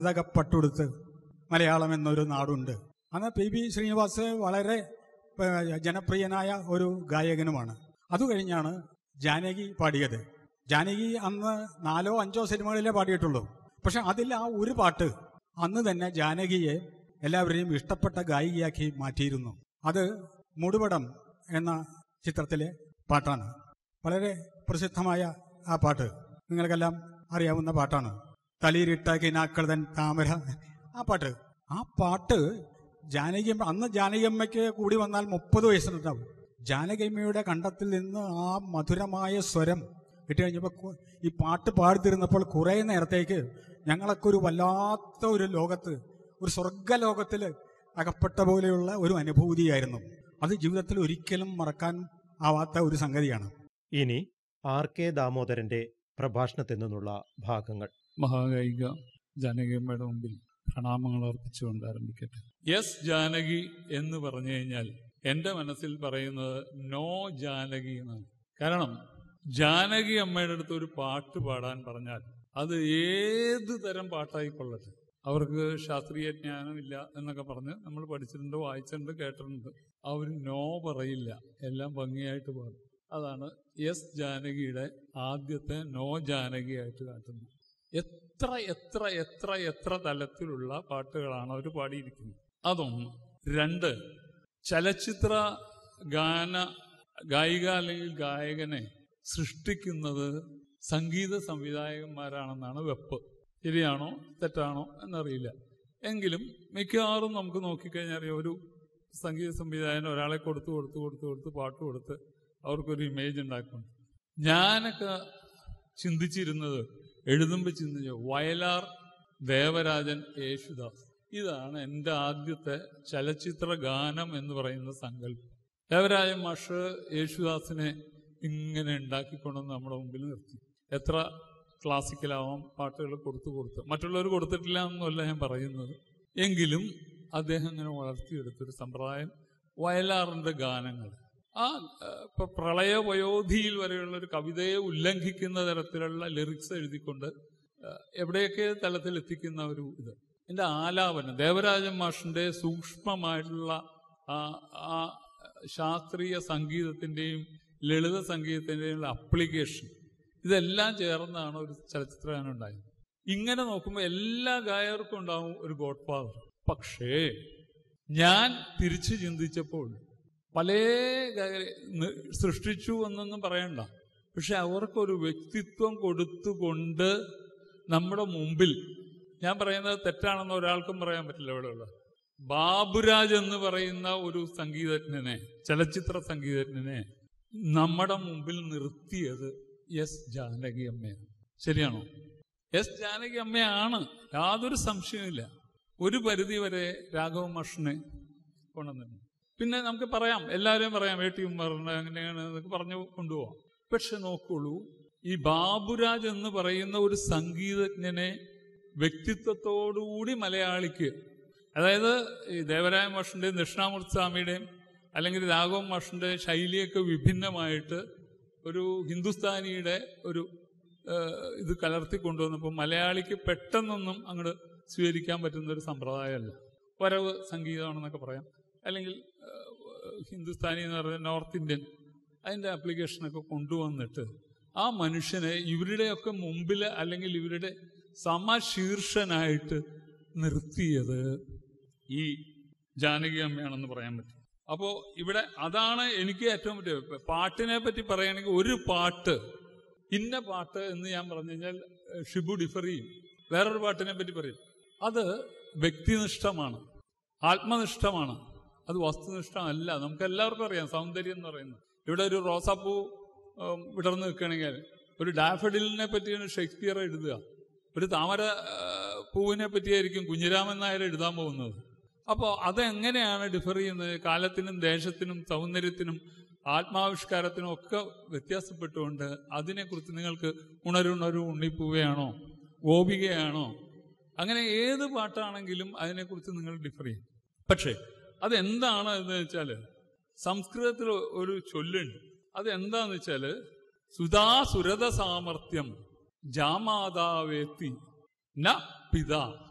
ഇതൊക്കെ പട്ടുടുത്ത് മലയാളം എന്നൊരു നാടുണ്ട് അന്ന് പി ബി ശ്രീനിവാസ് വളരെ ഏഹ്, ജനപ്രിയനായ ഒരു ഗായകനുമാണ് അത് കഴിഞ്ഞാണ് ജാനകി പാടിയത് ജാനകി അന്ന് നാലോ അഞ്ചോ സിനിമകളിലേ പാടിയിട്ടുള്ളൂ പക്ഷെ അതിൽ ആ ഒരു പാട്ട് അന്ന് തന്നെ ജാനകിയെ എല്ലാവരെയും ഇഷ്ടപ്പെട്ട ഗായികയാക്കി മാറ്റിയിരുന്നു അത് മുടുപടം എന്ന ചിത്രത്തിലെ പാട്ടാണ് വളരെ പ്രസിദ്ധമായ ആ പാട്ട് നിങ്ങൾക്കെല്ലാം അറിയാവുന്ന പാട്ടാണ് തലയിരിട്ട കിനാക്കളതൻ താമര ആ പാട്ട് ആ പാട്ട് ജാനകിയമ്മ അന്ന് ജാനകിയമ്മയ്ക്ക് കൂടി വന്നാൽ മുപ്പത് വയസ്സുണ്ടാവും ജാനകിയമ്മയുടെ കണ്ടത്തിൽ നിന്ന് ആ മധുരമായ സ്വരം ഇട്ട് കഴിഞ്ഞപ്പോൾ കു- ഈ പാട്ട് പാടിത്തിരുന്നപ്പോൾ കുറേ നേരത്തേക്ക് ഞങ്ങളൊക്കെ ഒരു വല്ലാത്ത ഒരു ലോകത്ത് ഒരു സ്വർഗലോകത്തിൽ അകപ്പെട്ട പോലെയുള്ള ഒരു അനുഭൂതിയായിരുന്നു അത് ജീവിതത്തിൽ ഒരിക്കലും മറക്കാൻ ആവാത്ത ഒരു സംഗതിയാണ് ഇനി ആർ കെ ദാമോദരന്റെ പ്രഭാഷണത്തിൽ നിന്നുള്ള ഭാഗങ്ങൾ മഹാഗായിക ജാനകിയമ്മയുടെ മുമ്പിൽ പ്രണാമങ്ങൾ അർപ്പിച്ചുകൊണ്ട് ആരംഭിക്കട്ടെ യെസ് ജാനകി എന്ന് പറഞ്ഞു കഴിഞ്ഞാൽ എന്റെ മനസ്സിൽ പറയുന്നത് നോ ജാനകി എന്നാണ് കാരണം ജാനകി അമ്മയുടെ അടുത്ത് ഒരു പാട്ട് പാടാൻ പറഞ്ഞാൽ അത് ഏത് തരം പാട്ടായിക്കൊള്ളട്ടെ അവർക്ക് ശാസ്ത്രീയ ജ്ഞാനമില്ല എന്നൊക്കെ പറഞ്ഞ് നമ്മൾ പഠിച്ചിട്ടുണ്ട് വായിച്ചിട്ടുണ്ട് കേട്ടിട്ടുണ്ട് അവർ നോ പറയില്ല എല്ലാം ഭംഗിയായിട്ട് പാടും അതാണ് എസ് ജാനകിയുടെ ആദ്യത്തെ നോ ജാനകിയായിട്ട് കാട്ടുന്നത് എത്ര എത്ര എത്ര എത്ര തലത്തിലുള്ള പാട്ടുകളാണ് അവർ പാടിയിരിക്കുന്നത് അതൊന്ന് രണ്ട് ചലച്ചിത്ര ഗാന ഗായിക അല്ലെങ്കിൽ ഗായകനെ സൃഷ്ടിക്കുന്നത് സംഗീത സംവിധായകന്മാരാണെന്നാണ് വെപ്പ് ശരിയാണോ തെറ്റാണോ എന്നറിയില്ല എങ്കിലും മിക്കവാറും നമുക്ക് നോക്കിക്കഴിഞ്ഞാൽ അറിയാം ഒരു സംഗീത സംവിധായകൻ ഒരാളെ കൊടുത്ത് കൊടുത്ത് കൊടുത്ത് കൊടുത്ത് പാട്ട് കൊടുത്ത് അവർക്കൊരു ഇമേജ് ഉണ്ടാക്കുന്നുണ്ട് ഞാനൊക്കെ ചിന്തിച്ചിരുന്നത് എഴുതുമ്പോൾ ചിന്തിച്ചു വയലാർ ദേവരാജൻ യേശുദാസ് ഇതാണ് എൻ്റെ ആദ്യത്തെ ചലച്ചിത്ര ഗാനം എന്ന് പറയുന്ന സങ്കല്പം ദേവരാജൻ മാഷ് യേശുദാസിനെ ഇങ്ങനെ ഉണ്ടാക്കിക്കൊണ്ടുവന്ന് നമ്മുടെ മുമ്പിൽ നിർത്തി എത്ര ക്ലാസിക്കലാവാം പാട്ടുകൾ കൊടുത്തു കൊടുത്ത് മറ്റുള്ളവർ കൊടുത്തിട്ടില്ല എന്നല്ല ഞാൻ പറയുന്നത് എങ്കിലും അദ്ദേഹം ഇങ്ങനെ വളർത്തിയെടുത്തൊരു സമ്പ്രദായം വയലാറിന്റെ ഗാനങ്ങൾ ആ ഏഹ്, ഇപ്പൊ പ്രളയ വയോധിയിൽ വരെയുള്ള ഒരു കവിതയെ ഉല്ലംഘിക്കുന്ന തരത്തിലുള്ള ലിറിക്സ് എഴുതിക്കൊണ്ട് ഏഹ്, എവിടെയൊക്കെ തലത്തിൽ എത്തിക്കുന്ന ഒരു ഇത് എന്റെ ആലാപനം ദേവരാജൻ മാഷിന്റെ സൂക്ഷ്മമായിട്ടുള്ള ആ ആ ശാസ്ത്രീയ സംഗീതത്തിന്റെയും ലളിത സംഗീതത്തിന്റെയും അപ്ലിക്കേഷൻ ഇതെല്ലാം ചേർന്നാണ് ഒരു ചലച്ചിത്രഗാനം ഉണ്ടായത് ഇങ്ങനെ നോക്കുമ്പോൾ എല്ലാ ഗായകർക്കും ഉണ്ടാവും ഒരു ഗോഡ് ഫാദർ പക്ഷേ ഞാൻ തിരിച്ചു ചിന്തിച്ചപ്പോൾ പല ഗായകരെ നി- സൃഷ്ടിച്ചു എന്നൊന്നും പറയണ്ട പക്ഷെ അവർക്കൊരു വ്യക്തിത്വം കൊടുത്തുകൊണ്ട് നമ്മുടെ മുമ്പിൽ ഞാൻ പറയുന്നത് തെറ്റാണെന്ന് ഒരാൾക്കും പറയാൻ പറ്റില്ല ഇവിടെയുള്ള ബാബുരാജ് എന്ന് പറയുന്ന ഒരു സംഗീതജ്ഞനെ ചലച്ചിത്ര സംഗീതജ്ഞനെ നമ്മുടെ മുമ്പിൽ നിർത്തിയത് എസ് ജാനകി അമ്മയാണ് ശരിയാണോ എസ് ജാനകി അമ്മയാണ് യാതൊരു സംശയവുമില്ല ഒരു പരിധി വരെ രാഘവ മാഷിനെ കൊണ്ടുവന്നിരുന്നു പിന്നെ നമുക്ക് പറയാം എല്ലാവരെയും പറയാം എ ടി ഉമ്മറിന് അങ്ങനെയാണ് എന്നൊക്കെ പറഞ്ഞു കൊണ്ടുപോവാം പക്ഷെ നോക്കുള്ളൂ ഈ ബാബുരാജ് എന്ന് പറയുന്ന ഒരു സംഗീതജ്ഞനെ വ്യക്തിത്വത്തോടുകൂടി മലയാളിക്ക് അതായത് ഈ ദേവരായ മാഷിന്റെയും ദക്ഷിണാമൂർത്തി സ്വാമിയുടെയും അല്ലെങ്കിൽ രാഘവ മാഷിന്റെ ശൈലിയൊക്കെ വിഭിന്നമായിട്ട് ഒരു ഹിന്ദുസ്ഥാനിയുടെ ഒരു ഏഹ്, ഇത് കലർത്തി കൊണ്ടുവന്നപ്പോൾ മലയാളിക്ക് പെട്ടെന്നൊന്നും അങ്ങോട്ട് സ്വീകരിക്കാൻ പറ്റുന്ന ഒരു സമ്പ്രദായമല്ല വരവ് സംഗീതമാണെന്നൊക്കെ പറയാം അല്ലെങ്കിൽ ഏഹ്, ഹിന്ദുസ്ഥാനി എന്ന് പറയുന്നത് നോർത്ത് ഇന്ത്യൻ അതിന്റെ ആപ്ലിക്കേഷനൊക്കെ കൊണ്ടുവന്നിട്ട് ആ മനുഷ്യനെ ഇവരുടെയൊക്കെ മുമ്പിൽ അല്ലെങ്കിൽ ഇവരുടെ സമശീർഷനായിട്ട് നിർത്തിയത് ഈ ജാനകി അമ്മയാണെന്ന് പറയാൻ പറ്റും അപ്പോ ഇവിടെ അതാണ് എനിക്ക് ഏറ്റവും പറ്റിയ പാട്ടിനെ പറ്റി പറയുകയാണെങ്കിൽ ഒരു പാട്ട് ഇന്ന പാട്ട് എന്ന് ഞാൻ പറഞ്ഞു കഴിഞ്ഞാൽ ഏഹ്, ഷിബു ഡിഫർ ചെയ്യും വേറൊരു പാട്ടിനെ പറ്റി പറയും അത് വ്യക്തിനിഷ്ഠമാണ് ആത്മനിഷ്ഠമാണ് അത് വസ്തുനിഷ്ഠമല്ല നമുക്ക് എല്ലാവർക്കും അറിയാം സൗന്ദര്യം എന്ന് പറയുന്നത് ഇവിടെ ഒരു റോസാപ്പൂ ഉം, വിടർന്ന് നിൽക്കുകയാണെങ്കിൽ ഒരു ഡാഫഡിലിനെ പറ്റിയാണ് ഷേക്സ്പിയർ എഴുതുക ഒരു താമര ആ, പൂവിനെ പറ്റിയായിരിക്കും കുഞ്ഞിരാമൻ നായർ എഴുതാൻ പോകുന്നത് അപ്പോൾ അതെങ്ങനെയാണ് ഡിഫർ ചെയ്യുന്നത് കാലത്തിനും ദേശത്തിനും സൗന്ദര്യത്തിനും ആത്മാവിഷ്കാരത്തിനും ഒക്കെ വ്യത്യാസപ്പെട്ടുകൊണ്ട് അതിനെക്കുറിച്ച് നിങ്ങൾക്ക് ഉണരുണരു ഉണ്ണിപ്പൂവയാണോ ഗോപികയാണോ അങ്ങനെ ഏത് പാട്ടാണെങ്കിലും അതിനെക്കുറിച്ച് നിങ്ങൾ ഡിഫർ ചെയ്യും പക്ഷേ അതെന്താണ് എന്ന് വെച്ചാൽ സംസ്കൃതത്തിൽ ഒരു ചൊല്ലുണ്ട് അത് എന്താന്ന് വെച്ചാല് സുധാ സുരത സാമർത്ഥ്യം ജാമാതാവേത്തി ന പിത